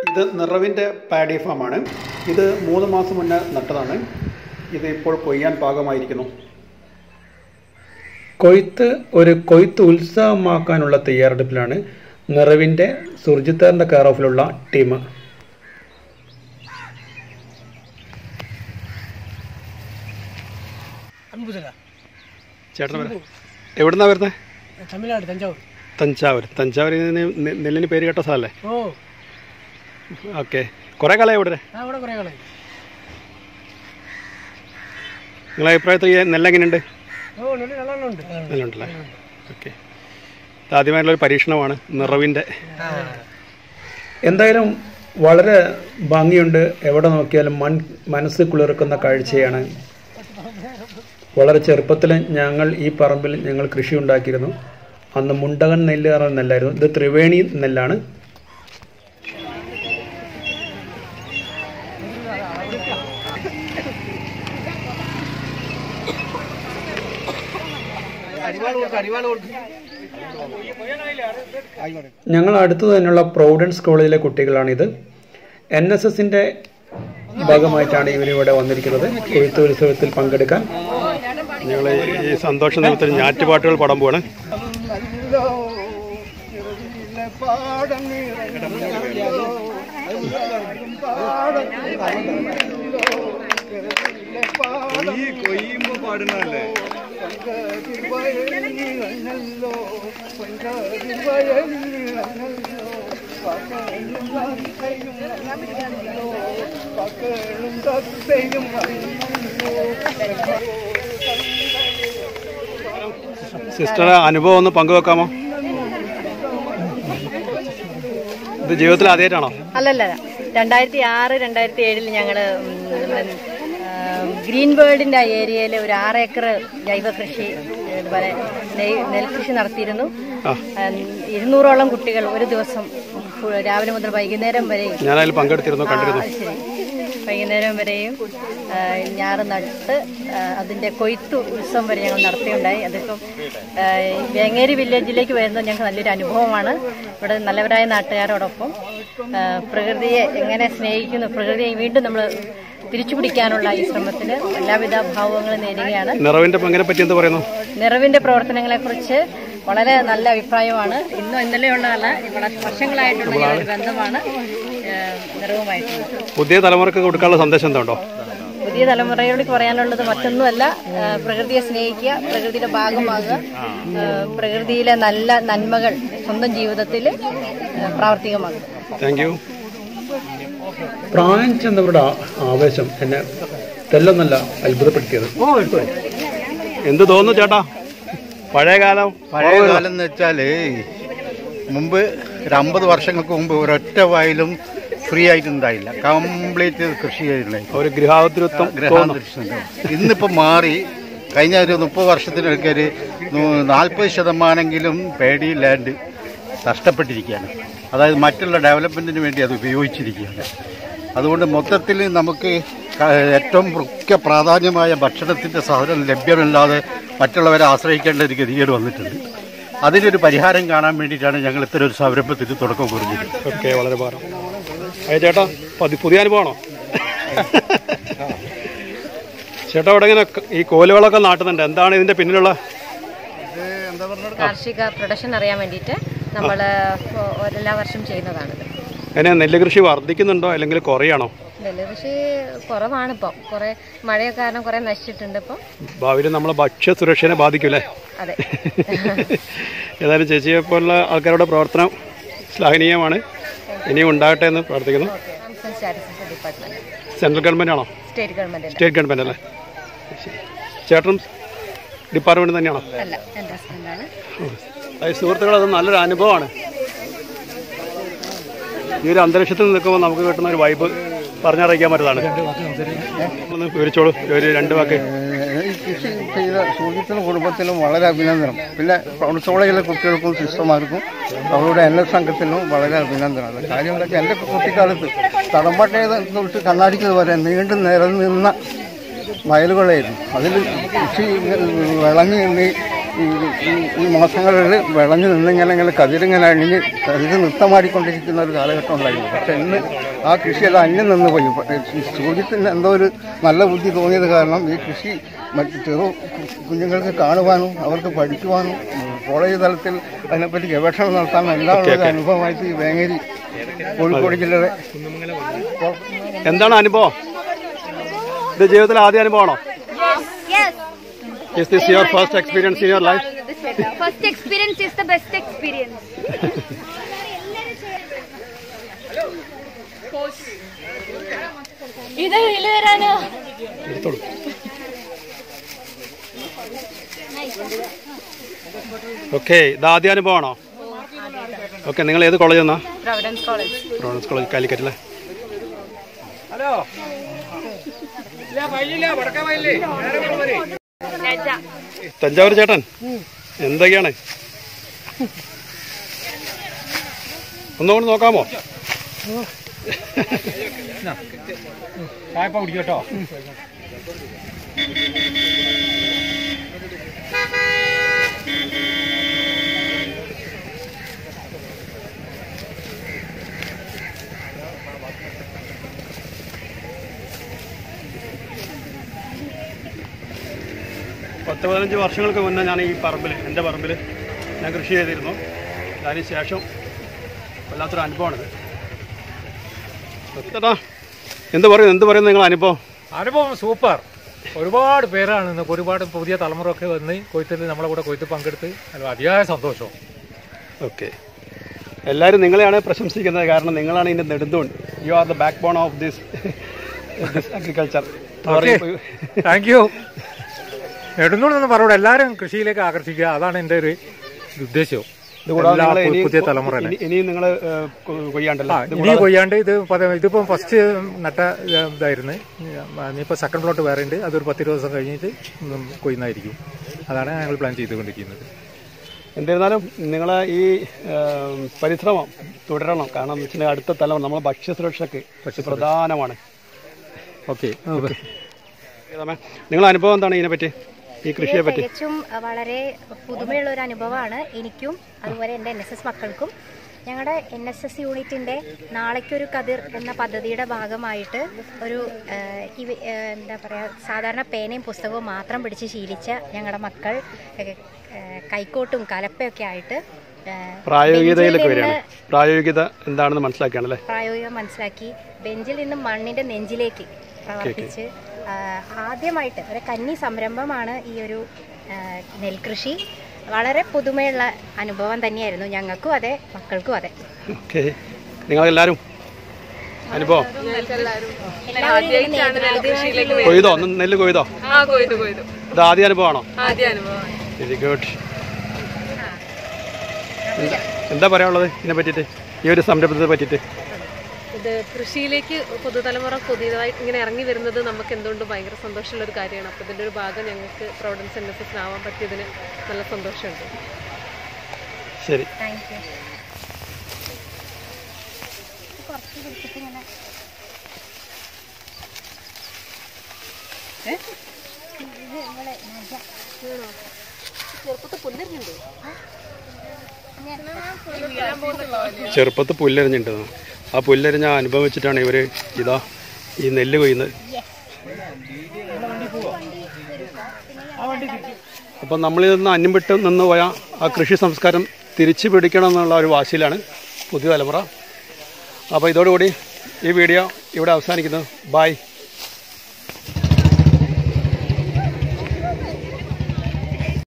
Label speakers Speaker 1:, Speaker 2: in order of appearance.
Speaker 1: ഇത് നിറവിൻ്റെ പാഡി ഫാമാണ് ഇത് മൂന്ന് മാസം മുന്നേ നട്ടതാണ് ഇത് ഇപ്പോൾ കൊയ്യാൻ പാകമായിരിക്കുന്നു കൊയ്ത്ത് ഒരു കൊയ്ത്ത് ഉത്സവമാക്കാനുള്ള തയ്യാറെടുപ്പിലാണ് നിറവിൻ്റെ സുർജിത്താറിൻ്റെ കെയർ ഓഫിലുള്ള ടീം
Speaker 2: അമ്പുതല
Speaker 1: ചേട്ടൻ വരാം എവിടുന്നാണ് വരുന്നത്
Speaker 2: തമിഴ്നാട് തഞ്ചാവൂർ
Speaker 1: തഞ്ചാവൂർ തഞ്ചാവൂരിൽ നിന്ന് നെ- നെല്ലിന് പേര് കേട്ട സ്ഥലമല്ലേ
Speaker 2: ഓ
Speaker 1: ഓക്കെ കുറേ കാലമായി ഇവിടെ
Speaker 2: ആ ഇവിടെ കുറേ കളായി
Speaker 1: നിങ്ങളെ അഭിപ്രായത്തിൽ ഈ നെല്ലെങ്ങനെയുണ്ട്
Speaker 2: ഓ നല്ല നല്ലോണം ഉണ്ട്
Speaker 1: നെല്ലുണ്ടല്ലേ ഓക്കെ ആദ്യമായിട്ടുള്ളൊരു പരീക്ഷണമാണ് നിറവിൻ്റെ എന്തായാലും വളരെ ഭംഗിയുണ്ട് എവിടെ നോക്കിയാലും മൺ മനസ്സ് കുളിർക്കുന്ന കാഴ്ചയാണ് വളരെ ചെറുപ്പത്തിൽ ഞങ്ങൾ ഈ പറമ്പിൽ ഞങ്ങൾ കൃഷി ഉണ്ടാക്കിയിരുന്നു അന്ന് മുണ്ടകൻ നെല്ല് പറഞ്ഞ നെല്ലായിരുന്നു ഇത് ത്രിവേണി നെല്ലാണ് ഞങ്ങൾ അടുത്തു തന്നെയുള്ള പ്രൗഡൻസ് കോളേജിലെ കുട്ടികളാണിത് എൻ എസ് എസിന്റെ ഭാഗമായിട്ടാണ് ഇവരിവിടെ വന്നിരിക്കുന്നത് കൊയ്ത്ത് ഉത്സവത്തിൽ പങ്കെടുക്കാൻ ഞങ്ങൾ ഈ സന്തോഷ നിമിത്തം ഞാറ്റുപാട്ടുകൾ പാടാൻ പോവാണ്
Speaker 3: ഈ കൊയ്യുമ്പോ പാടുന്നതല്ലേ
Speaker 1: സിസ്റ്റർ അനുഭവം ഒന്ന് പങ്കുവെക്കാമോ ഇത് ജീവിതത്തിൽ ആദ്യമായിട്ടാണോ
Speaker 4: അല്ലല്ല രണ്ടായിരത്തി ആറ് രണ്ടായിരത്തി ഏഴിൽ ഞങ്ങൾ ഗ്രീൻ ബേർഡിന്റെ ഏരിയയിൽ ഒരു ആറ് ഏക്കർ ജൈവ കൃഷി ഇതുപോലെ നെയ് നെൽകൃഷി നടത്തിയിരുന്നു ഉം, ഇരുന്നൂറോളം കുട്ടികൾ ഒരു ദിവസം ഫു- രാവിലെ മുതൽ വൈകുന്നേരം വരെയും
Speaker 1: ഞാനതിൽ പങ്കെടുത്തിരുന്നു കണ്ടിരുന്നു
Speaker 4: ആ, ശരി വൈകുന്നേരം വരെയും ആ, ഞാറ് നട്ട് ആ, അതിന്റെ കൊയ്ത്ത് ഉത്സവം വരെ ഞങ്ങൾ നടത്തിയുണ്ടായി അതിപ്പം ആ, ഈ വേങ്ങേരി വില്ലേജിലേക്ക് വരുന്നത് ഞങ്ങൾക്ക് നല്ലൊരു അനുഭവമാണ് ഇവിടെ നല്ലവരായ നാട്ടുകാരോടൊപ്പം ആ, പ്രകൃതിയെ എങ്ങനെ സ്നേഹിക്കുന്നു പ്രകൃതിയെ വീണ്ടും നമ്മൾ തിരിച്ചു പിടിക്കാനുള്ള ഈ ശ്രമത്തിന് എല്ലാവിധ ഭാവങ്ങളും നേരുകയാണ്
Speaker 1: നിറവിന്റെ പങ്കിനെ പറ്റി എന്ത് പറയുന്നു
Speaker 4: നിറവിന്റെ പ്രവർത്തനങ്ങളെക്കുറിച്ച് വളരെ നല്ല അഭിപ്രായമാണ് ഇന്നും ഇന്നലെയുള്ളതല്ല വളരെ വർഷങ്ങളായിട്ടുള്ള ഞങ്ങളുടെ ബന്ധമാണ് ഏഹ്, നിറവുമായിട്ടുള്ളത്
Speaker 1: പുതിയ തലമുറക്ക് കൊടുക്കാനുള്ള സന്ദേശം എന്താ ഉണ്ടോ
Speaker 4: പുതിയ തലമുറയോട് പറയാനുള്ളത് മറ്റൊന്നുമല്ല ഏഹ്, പ്രകൃതിയെ സ്നേഹിക്കുക പ്രകൃതിയുടെ ഭാഗമാകുക ഏഹ്, പ്രകൃതിയിലെ നല്ല നന്മകൾ സ്വന്തം ജീവിതത്തിൽ ഏഹ്, പ്രാവർത്തികമാക്കുക
Speaker 1: താങ്ക് യു പ്രായം ചെന്നവരുടെ ആ- ആവേശം എന്നെ തെല്ലൊന്നല്ല അത്ഭുതപ്പെടുത്തിയത് എന്ത് തോന്നുന്നു ചേട്ടാ പഴയ കാലം
Speaker 5: പഴയ കാലം എന്ന് വെച്ചാല് മുമ്പ് ഒരു അമ്പത് വർഷങ്ങൾക്ക് മുമ്പ് ഒരൊറ്റ വയലും ഫ്രീ ആയിട്ടുണ്ടായില്ല കംപ്ലീറ്റ് കൃഷി ചെയ്തിട്ടുണ്ടായി
Speaker 1: ഒരു ഗൃഹാതുരത്വം
Speaker 5: ഗ്രഹാന്തരീക്ഷം ഇന്നിപ്പോ മാറി കഴിഞ്ഞ ഒരു മുപ്പത് വർഷത്തിനൊക്കെ ഒരു നാൽപ്പത് ശതമാനെങ്കിലും പേടി ലാൻഡ് നഷ്ടപ്പെട്ടിരിക്കുകയാണ് അതായത് മറ്റുള്ള ഡെവലപ്മെന്റിന് വേണ്ടി അത് ഉപയോഗിച്ചിരിക്കുകയാണ് അതുകൊണ്ട് മൊത്തത്തിൽ നമുക്ക് ക- ഏറ്റവും മുഖ്യ പ്രാധാന്യമായ ഭക്ഷണത്തിന്റെ സാധനം ലഭ്യമല്ലാതെ മറ്റുള്ളവരെ ആശ്രയിക്കേണ്ട ഒരു ഗതികേട് വന്നിട്ടുണ്ട് അതിനൊരു പരിഹാരം കാണാൻ വേണ്ടിയിട്ടാണ് ഞങ്ങൾ ഇത്തരം ഒരു സംരംഭത്തിന് തുടക്കം കുറിഞ്ഞത്
Speaker 1: ഓക്കെ വളരെ ഭാരം അയ്യ ചേട്ടാ പതി- പുതിയ അനുഭവമാണോ ചേട്ടാ ഇവിടെ ഇങ്ങനെ ഈ കോലുകളൊക്കെ നാട്ടുന്നുണ്ട് എന്താണ് ഇതിന്റെ പിന്നിലുള്ള
Speaker 4: കാർഷിക പ്രൊഡക്ഷൻ അറിയാൻ വേണ്ടിയിട്ട് നമ്മൾ എല്ലാ വർഷം ചെയ്യുന്നതാണിത്
Speaker 1: എങ്ങനെ നെല്ല് കൃഷി വർദ്ധിക്കുന്നുണ്ടോ അല്ലെങ്കിൽ കുറയാണോ
Speaker 4: നെല്ല് കൃഷി കുറവാണ് ഇപ്പം കുറേ മഴയൊക്കെ കാരണം കുറേ നശിച്ചിട്ടുണ്ട് ഇപ്പം
Speaker 1: ഭാവിയിൽ നമ്മളെ ഭക്ഷ്യ സുരക്ഷയെ ബാധിക്കൂലേ
Speaker 4: അതെ
Speaker 1: ഏതായാലും ചേച്ചിയെ പോലുള്ള ആൾക്കാരുടെ പ്രവർത്തനം ശ്ലാഘനീയമാണ് ഇനിയും ഉണ്ടാകട്ടെ എന്ന് പ്രാർത്ഥിക്കുന്നു
Speaker 4: സ്റ്റാറ്റിസ്റ്റിക്സ് ഡിപ്പാർട്ട്മെന്റ്
Speaker 1: സെൻട്രൽ ഗവൺമെന്റ് ആണോ
Speaker 4: സ്റ്റേറ്റ് ഗവൺമെന്റ്
Speaker 1: സ്റ്റേറ്റ് ഗവൺമെന്റ് അല്ലേ ചേട്ടനും ഡിപ്പാർട്ട്മെന്റ് തന്നെയാണോ
Speaker 4: അല്ല എൻ്റെ ഹസ്ബൻഡാണ്
Speaker 1: അത് സുഹൃത്തുക്കൾ അത് നല്ലൊരു അനുഭവമാണ് ഈ ഒരു അന്തരീക്ഷത്തിൽ നിൽക്കുമ്പോൾ നമുക്ക് കിട്ടുന്ന ഒരു വൈബ് പറഞ്ഞറിയിക്കാൻ പറ്റുന്നതാണ് ഒന്ന് വിവരിച്ചോളൂ ഒരു രണ്ട് വാക്ക്
Speaker 5: ഈ കൃഷി ചെയ്ത സുഹൃത്തിനും കുടുംബത്തിനും വളരെ അഭിനന്ദനം പിന്നെ പ്രൗഢ കോളേജിലെ കുട്ടികൾക്കും സിസ്റ്റർമാർക്കും അവരുടെ എൻ എസ് സംഘത്തിനും വളരെ അഭിനന്ദനമാണ് കാര്യം എന്താ വെച്ചാൽ എൻ്റെ കുട്ടിക്കാലത്ത് തടമ്പട്ടയെ തൊട്ട് കണ്ണാടിക്ക് വരെ നീണ്ടു നിരന്നിരുന്ന വയലുകളായിരുന്നു അതിൽ കൃഷി വിളങ്ങി നിന്ന്
Speaker 6: ഈ ഈ- ഈ മാസങ്ങളിൽ വിളഞ്ഞു നിന്നിങ്ങനെ ഇങ്ങനെ കതിരിങ്ങനെ അണിഞ്ഞ് കതിര് നൃത്തമാടിക്കൊണ്ടിരിക്കുന്ന ഒരു കാലഘട്ടം ഉണ്ടായിരുന്നു പക്ഷെ ഇന്ന് ആ കൃഷിയെല്ലാം അന്യം നിന്ന് പോയി ഈ സൂര്യത്തിന് എന്തോ ഒരു നല്ല ബുദ്ധി തോന്നിയത് കാരണം ഈ കൃഷി മറ്റ് ചെറു കുഞ്ഞുങ്ങൾക്ക് കാണുവാനും അവർക്ക് പഠിക്കുവാനും ഉം, കോളേജ് തലത്തിൽ അതിനെപ്പറ്റി ഗവേഷണം നടത്താനും എല്ലാം ഉള്ള ഒരു അനുഭവമായിട്ട് ഈ വേങ്ങേരി കോഴിക്കോട് ജില്ലയുടെ
Speaker 1: എന്താണ് അനുഭവം ഇത് ജീവിതത്തിലെ ആദ്യ അനുഭവമാണോ is this your first experience in your life
Speaker 7: First experience is the best experience. ഇത് ഇതില് വരാനോ
Speaker 1: എടുത്തോളൂ ഓക്കെ ഇത് ആദ്യ അനുഭവമാണോ ഓക്കെ നിങ്ങൾ ഏത് കോളേജിൽ നിന്നാ
Speaker 4: പ്രൊവിഡൻസ് കോളേജ്
Speaker 1: പ്രൊവിഡൻസ് കോളേജ് കാലിക്കറ്റ് അല്ലേ തഞ്ചാവൂർ ചേട്ടൻ എന്തൊക്കെയാണ് ഒന്നുകൂടി നോക്കാമോ
Speaker 2: വായ്പ കുടിക്കട്ടോ
Speaker 1: പത്ത് പതിനഞ്ച് വർഷങ്ങൾക്ക് മുന്നേ ഞാൻ ഈ പറമ്പിൽ എൻ്റെ പറമ്പിൽ ഞാൻ കൃഷി ചെയ്തിരുന്നു അതിന് ശേഷം വല്ലാത്തൊരു അനുഭവമാണിത് ചേട്ടാ എന്ത് പറയുന്നു എന്ത് പറയുന്നു നിങ്ങൾ അനുഭവം
Speaker 8: അനുഭവം സൂപ്പർ ഒരുപാട് പേരാണ് ഇന്ന് ഒരുപാട് പുതിയ തലമുറ ഒക്കെ വന്ന് കൊയ്ത്തിൽ നമ്മളെ കൂടെ കൊയ്ത്ത് പങ്കെടുത്ത് അതിൽ അതിയായ സന്തോഷം
Speaker 1: ഓക്കെ എല്ലാവരും നിങ്ങളെയാണ് പ്രശംസിക്കുന്നത് കാരണം നിങ്ങളാണ് ഇതിൻ്റെ നെടുന്തൂൺ you are the backbone of this this agriculture
Speaker 8: thank you നെടുന്നൂടെന്ന് പറയൂടെ എല്ലാവരും കൃഷിയിലേക്ക് ആകർഷിക്കുക അതാണ് എൻ്റെ ഒരു ഉദ്ദേശവും എല്ലാ പു- പുതിയ തലമുറ
Speaker 1: ഇനിയും നിങ്ങൾ കൊയ്യാണ്ടല്ലോ ഇത്
Speaker 8: ഇനി കൊയ്യാണ്ട് ഇത് പത- ഇതിപ്പം ഫസ്റ്റ് നട്ട ഏ, ഇതായിരുന്നു ഇനിയിപ്പോൾ സെക്കൻഡ് പ്ലോട്ട് വേറെ ഉണ്ട് അതൊരു പത്തിരുപത് ദിവസം കഴിഞ്ഞിട്ട് ഉം കൊയ്യുന്നതായിരിക്കും അതാണ് ഞങ്ങൾ പ്ലാൻ ചെയ്തുകൊണ്ടിരിക്കുന്നത്
Speaker 1: എന്നിരുന്നാലും നിങ്ങളെ ഈ ഏം, പരിശ്രമം തുടരണം കാരണം എന്ന് വെച്ചാൽ അടുത്ത തലമുറ നമ്മളെ ഭക്ഷ്യസുരക്ഷയ്ക്ക് പ്രധാനമാണ്
Speaker 8: ഓക്കെ
Speaker 1: നിങ്ങളെ അനുഭവം എന്താണ് ഇതിനെപ്പറ്റി ഈ കൃഷിയെ പറ്റി
Speaker 9: തികച്ചും അഹ്, വളരെ പുതുമയുള്ള ഒരു അനുഭവമാണ് എനിക്കും അതുപോലെ എൻ്റെ എൻ എസ് എസ് മക്കൾക്കും ഞങ്ങളുടെ എൻ എസ് എസ് യൂണിറ്റിൻ്റെ നാളേക്കൊരു കതിർ എന്ന പദ്ധതിയുടെ ഭാഗമായിട്ട് ഒരു ആഹ്, ഇവ ആഹ്, എന്താ പറയുക സാധാരണ പേനയും പുസ്തകവും മാത്രം പിടിച്ച് ശീലിച്ച ഞങ്ങളുടെ മക്കൾ ആഹ്, ആഹ്, കൈക്കോട്ടും കലപ്പയൊക്കെ ആയിട്ട് ആഹ്,
Speaker 1: പ്രായോഗികതയിലേക്ക്
Speaker 9: ബെഞ്ചിൽ
Speaker 1: വരികയാണ്
Speaker 9: നിന്ന്
Speaker 1: പ്രായോഗികത എന്താണെന്ന് മനസ്സിലാക്കുകയാണല്ലേ
Speaker 9: പ്രായോഗികം മനസ്സിലാക്കി ബെഞ്ചിൽ നിന്ന് മണ്ണിന്റെ നെഞ്ചിലേക്ക് പ്രവർത്തിച്ച് ആ, ആദ്യമായിട്ട് ഒരു കന്നി സംരംഭമാണ് ഈ ഒരു ആ, നെൽകൃഷി വളരെ പുതുമയുള്ള അനുഭവം തന്നെയായിരുന്നു ഞങ്ങൾക്കും അതെ മക്കൾക്കും അതെ
Speaker 1: ഓക്കെ നിങ്ങളെല്ലാവരും അനുഭവം
Speaker 9: എല്ലാവരും ഇതിന് നേതൃത്വം
Speaker 1: കൊയ്തോ ഒന്ന് നെല്ല് കൊയ്തോ
Speaker 10: ആ കൊയ്തു കൊയ്തു
Speaker 1: ഇത് ആദ്യ അനുഭവമാണോ
Speaker 10: ആദ്യ അനുഭവം
Speaker 1: വെരി ഗുഡ് എന്താ പറയാനുള്ളത് ഇതിനെ പറ്റിയിട്ട് ഈ ഒരു സംരംഭത്തെ പറ്റിയിട്ട്
Speaker 10: ഇത് കൃഷിയിലേക്ക് പുതുതലമുറ പുതിയതായിട്ട് ഇങ്ങനെ ഇറങ്ങി വരുന്നത് നമുക്ക് എന്തുകൊണ്ടും ഭയങ്കര സന്തോഷമുള്ള ഒരു കാര്യമാണ് അപ്പോൾ ഇതിൻ്റെ ഒരു ഭാഗം ഞങ്ങൾക്ക് പ്രൊവിഡൻസ് എൻ എസ് എസിനാവാൻ പറ്റിയതിന് നല്ല സന്തോഷമുണ്ട്
Speaker 1: ശരി
Speaker 9: താങ്ക് യു കുറച്ച് പിടിച്ചിട്ട് ഇങ്ങനെ ഇത് ഇവളെ നജ.
Speaker 10: ചെറുപ്പത്തിൽ പുല്ലരിഞ്ഞുണ്ട്
Speaker 1: ചെറുപ്പത്ത് പുല്ലരിഞ്ഞിട്ടുണ്ട് ആ പുല്ലരിഞ്ഞ അനുഭവിച്ചിട്ടാണ് ഇവർ ഇതാ ഈ നെല്ല് കൊയ്യുന്നത് അപ്പം നമ്മളിൽ നിന്ന് അന്യം വിട്ട് നിന്ന് പോയ ആ കൃഷി സംസ്കാരം തിരിച്ചു പിടിക്കണം എന്നുള്ള ഒരു വാശിയിലാണ് പുതിയ തലമുറ അപ്പോൾ ഇതോടുകൂടി ഈ വീഡിയോ ഇവിടെ അവസാനിക്കുന്നു ബായ്